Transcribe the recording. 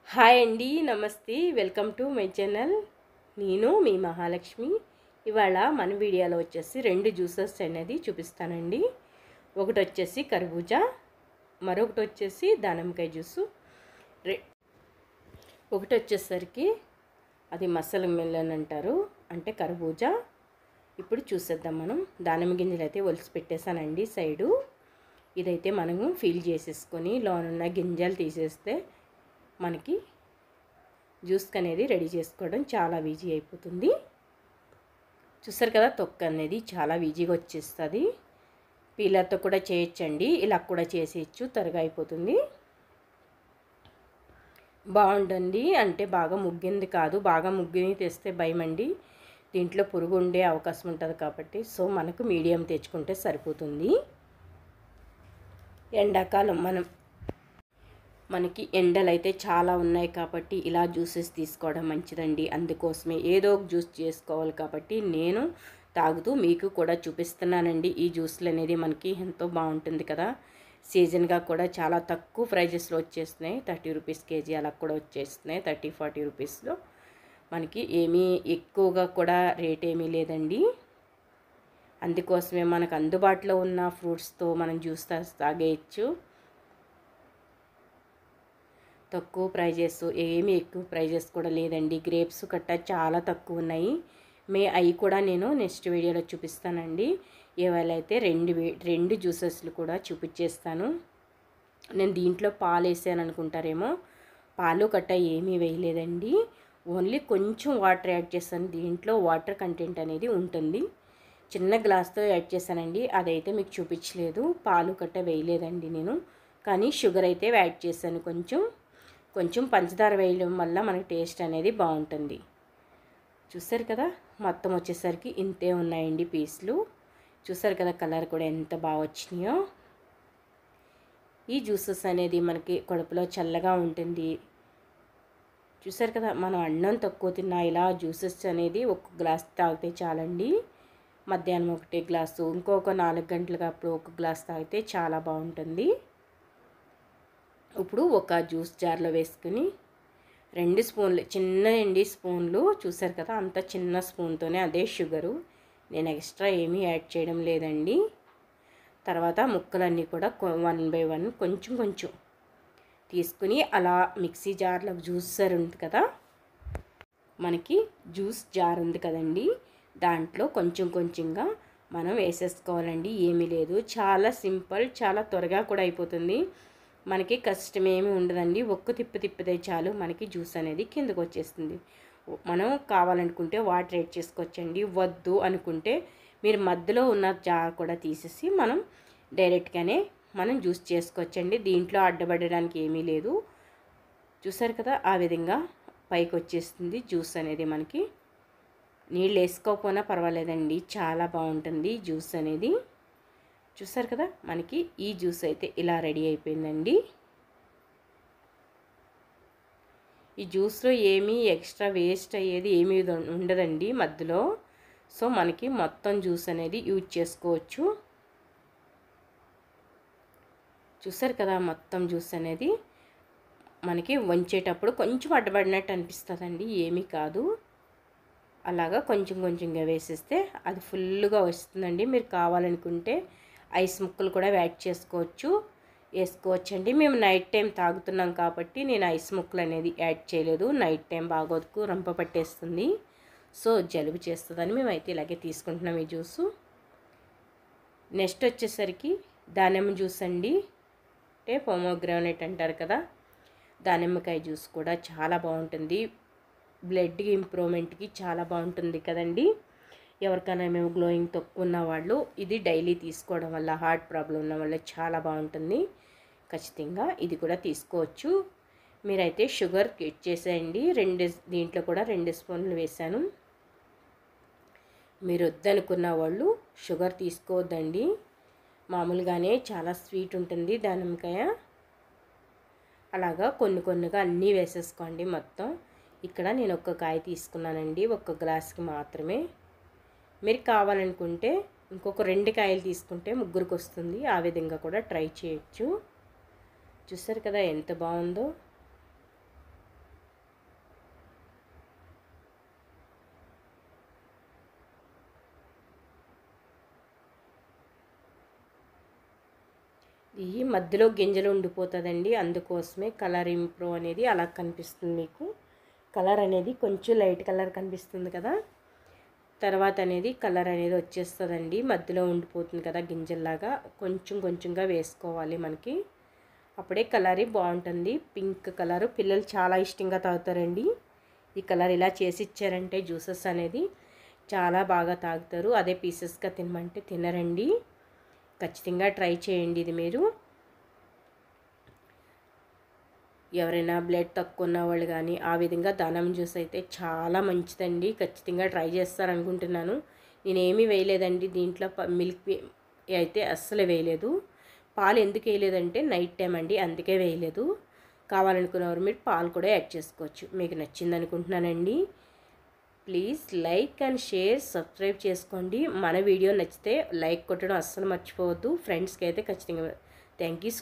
hi అండి నమస్తే welcome to my channel నేను మీ మహాలక్ష్మి ఇవాళ మన వీడియోలో వచ్చేసి రెండు జ్యూసెస్ అనేది చూపిస్తానండి ఒకటి వచ్చేసి కర్బూజా మరొకటి వచ్చేసి దానిమ్మకాయ జ్యూసు రె ఒకటి వచ్చేసరికి అది మసల మెల్లన్ అంటారు అంటే కర్బూజా ఇప్పుడు చూసేద్దాం మనం దానిమ్మ గింజలు అయితే ఒలిసి పెట్టేశానండి సైడు ఇదైతే మనము ఫీల్ చేసేసుకొని లోనున్న గింజలు తీసేస్తే మనకి జ్యూస్ అనేది రెడీ చేసుకోవడం చాలా ఈజీ అయిపోతుంది చూస్తారు కదా తొక్క అనేది చాలా ఈజీగా వచ్చేస్తుంది పీలర్తో కూడా చేయొచ్చండి ఇలా కూడా చేసేయచ్చు త్వరగా అయిపోతుంది బాగుంటుంది అంటే బాగా ముగ్గింది కాదు బాగా ముగ్గిని తెస్తే భయం అండి దీంట్లో పురుగు ఉండే అవకాశం ఉంటుంది కాబట్టి సో మనకు మీడియం తెచ్చుకుంటే సరిపోతుంది ఎండాకాలం మనం మనకి ఎండలు అయితే చాలా ఉన్నాయి కాబట్టి ఇలా జ్యూసెస్ తీసుకోవడం మంచిదండి అందుకోసమే ఏదో ఒక జ్యూస్ చేసుకోవాలి కాబట్టి నేను తాగుతూ మీకు కూడా చూపిస్తున్నానండి ఈ జ్యూస్లు అనేది మనకి ఎంతో బాగుంటుంది కదా సీజన్గా కూడా చాలా తక్కువ ప్రైజెస్లో వచ్చేస్తున్నాయి థర్టీ రూపీస్ కేజీ అలా కూడా వచ్చేస్తున్నాయి థర్టీ ఫార్టీ రూపీస్లో మనకి ఏమీ ఎక్కువగా కూడా రేట్ ఏమీ లేదండి అందుకోసమే మనకు అందుబాటులో ఉన్న ఫ్రూట్స్తో మనం జ్యూస్ తాగేయచ్చు తక్కువ ప్రైజెస్ ఏమీ ఎక్కువ ప్రైజెస్ కూడా లేదండి గ్రేప్స్ కట్ట చాలా తక్కువ ఉన్నాయి మే అవి కూడా నేను నెక్స్ట్ వీడియోలో చూపిస్తానండి ఇవాళైతే రెండు రెండు జ్యూసెస్లు కూడా చూపించేస్తాను నేను దీంట్లో పాలు వేసాను అనుకుంటారేమో పాలు కట్ట ఏమీ వేయలేదండి ఓన్లీ కొంచెం వాటర్ యాడ్ చేస్తాను దీంట్లో వాటర్ కంటెంట్ అనేది ఉంటుంది చిన్న గ్లాస్తో యాడ్ చేశానండి అదైతే మీకు చూపించలేదు పాలు కట్ట వేయలేదండి నేను కానీ షుగర్ అయితే యాడ్ చేశాను కొంచెం కొంచెం పంచదార వేయడం వల్ల మనకి టేస్ట్ అనేది బాగుంటుంది చూసారు కదా మొత్తం వచ్చేసరికి ఇంతే ఉన్నాయండి పీసులు చూసారు కదా కలర్ కూడా ఎంత బాగా వచ్చినాయో ఈ జ్యూసెస్ అనేది మనకి కడుపులో చల్లగా ఉంటుంది చూసారు కదా మనం అన్నం తక్కువ తిన్నా ఇలా జ్యూసెస్ అనేది ఒక గ్లాస్ తాగితే చాలండి మధ్యాహ్నం ఒకటి గ్లాసు ఇంకొక నాలుగు గంటలకు అప్పుడు ఒక గ్లాస్ తాగితే చాలా బాగుంటుంది ఇప్పుడు ఒక జ్యూస్ జార్లో వేసుకుని రెండు స్పూన్లు చిన్న ఎండి స్పూన్లు చూసారు కదా అంత చిన్న స్పూన్తోనే అదే షుగరు నేను ఎక్స్ట్రా ఏమీ యాడ్ చేయడం లేదండి తర్వాత ముక్కలన్నీ కూడా వన్ బై వన్ కొంచెం కొంచెం తీసుకుని అలా మిక్సీ జార్లో జ్యూసర్ ఉంది కదా మనకి జ్యూస్ జార్ ఉంది కదండి దాంట్లో కొంచెం కొంచెంగా మనం వేసేసుకోవాలండి ఏమీ లేదు చాలా సింపుల్ చాలా త్వరగా కూడా అయిపోతుంది మనకి కష్టం ఏమీ ఉండదండి ఒక్క తిప్పి తిప్పితే చాలు మనకి జ్యూస్ అనేది కిందకు వచ్చేస్తుంది మనం కావాలనుకుంటే వాటర్ యాడ్ చేసుకోవచ్చండి వద్దు అనుకుంటే మీరు మధ్యలో ఉన్న జార్ కూడా తీసేసి మనం డైరెక్ట్గానే మనం జ్యూస్ చేసుకోవచ్చండి దీంట్లో అడ్డపడడానికి ఏమీ లేదు చూసారు కదా ఆ విధంగా పైకి వచ్చేస్తుంది జ్యూస్ అనేది మనకి నీళ్ళు వేసుకోకపోయినా పర్వాలేదండి చాలా బాగుంటుంది జ్యూస్ అనేది చూసారు కదా మనకి ఈ జ్యూస్ అయితే ఇలా రెడీ అయిపోయిందండి ఈ జ్యూస్లో ఏమీ ఎక్స్ట్రా వేస్ట్ అయ్యేది ఏమీ ఉండదండి మధ్యలో సో మనకి మొత్తం జ్యూస్ అనేది యూజ్ చేసుకోవచ్చు చూసారు కదా మొత్తం జ్యూస్ అనేది మనకి వంచేటప్పుడు కొంచెం అడ్డపడినట్టు అనిపిస్తుందండి ఏమీ కాదు అలాగా కొంచెం కొంచెంగా వేసేస్తే అది ఫుల్గా వస్తుందండి మీరు కావాలనుకుంటే ఐస్ ముక్కలు కూడా యాడ్ చేసుకోవచ్చు వేసుకోవచ్చండి మేము నైట్ టైం తాగుతున్నాం కాబట్టి నేను ఐస్ ముక్కలు అనేది యాడ్ చేయలేదు నైట్ టైం బాగోదుకు రంప పట్టేస్తుంది సో జలుబు చేస్తుందని మేమైతే ఇలాగే తీసుకుంటున్నాం ఈ జ్యూసు నెక్స్ట్ వచ్చేసరికి దానిమ్మ జ్యూస్ అండి అంటే పోమోగ్రానైట్ అంటారు కదా దానిమ్మకాయ జ్యూస్ కూడా చాలా బాగుంటుంది బ్లడ్ ఇంప్రూవ్మెంట్కి చాలా బాగుంటుంది కదండి ఎవరికైనా మేము గ్లోయింగ్ తక్కువ ఉన్న వాళ్ళు ఇది డైలీ తీసుకోవడం వల్ల హార్ట్ ప్రాబ్లం ఉన్న వల్ల చాలా బాగుంటుంది ఖచ్చితంగా ఇది కూడా తీసుకోవచ్చు మీరైతే షుగర్ కిట్ చేసేయండి రెండు దీంట్లో కూడా రెండు స్పూన్లు వేసాను మీరు వద్దనుకున్న వాళ్ళు షుగర్ తీసుకోవద్దండి మామూలుగానే చాలా స్వీట్ ఉంటుంది దానిమ్మకాయ అలాగా కొన్ని కొన్నిగా అన్నీ వేసేసుకోండి మొత్తం ఇక్కడ నేను ఒక కాయ తీసుకున్నానండి ఒక గ్లాస్కి మాత్రమే మీరు కావాలనుకుంటే ఇంకొక రెండు కాయలు తీసుకుంటే ముగ్గురికి వస్తుంది ఆ విధంగా కూడా ట్రై చేయొచ్చు చూసారు కదా ఎంత బాగుందో ఈ మధ్యలో గింజలు ఉండిపోతుందండి అందుకోసమే కలర్ ఇంప్రూవ్ అనేది అలా కనిపిస్తుంది మీకు కలర్ అనేది కొంచెం లైట్ కలర్ కనిపిస్తుంది కదా తర్వాత అనేది కలర్ అనేది వచ్చేస్తుందండి మధ్యలో ఉండిపోతుంది కదా గింజల్లాగా కొంచెం కొంచెంగా వేసుకోవాలి మనకి అప్పుడే కలర్ బాగుంటుంది పింక్ కలర్ పిల్లలు చాలా ఇష్టంగా తాగుతారండి ఈ కలర్ ఇలా చేసి ఇచ్చారంటే జ్యూసెస్ అనేది చాలా బాగా తాగుతారు అదే పీసెస్గా తినమంటే తినరండి ఖచ్చితంగా ట్రై చేయండి ఇది మీరు ఎవరైనా బ్లడ్ తక్కువ ఉన్న వాళ్ళు కానీ ఆ విధంగా దానం జ్యూస్ అయితే చాలా మంచిదండి ఖచ్చితంగా ట్రై చేస్తారనుకుంటున్నాను నేనేమీ వేయలేదండి దీంట్లో మిల్క్ అయితే అస్సలు వేయలేదు పాలు ఎందుకు వేయలేదంటే నైట్ టైం అండి అందుకే వేయలేదు కావాలనుకున్నవారు మీరు పాలు కూడా యాడ్ చేసుకోవచ్చు మీకు నచ్చింది అనుకుంటున్నానండి please like and share subscribe చేసుకోండి మన వీడియో నచ్చితే లైక్ కొట్టడం అస్సలు మర్చిపోవద్దు ఫ్రెండ్స్కి అయితే ఖచ్చితంగా థ్యాంక్ యూ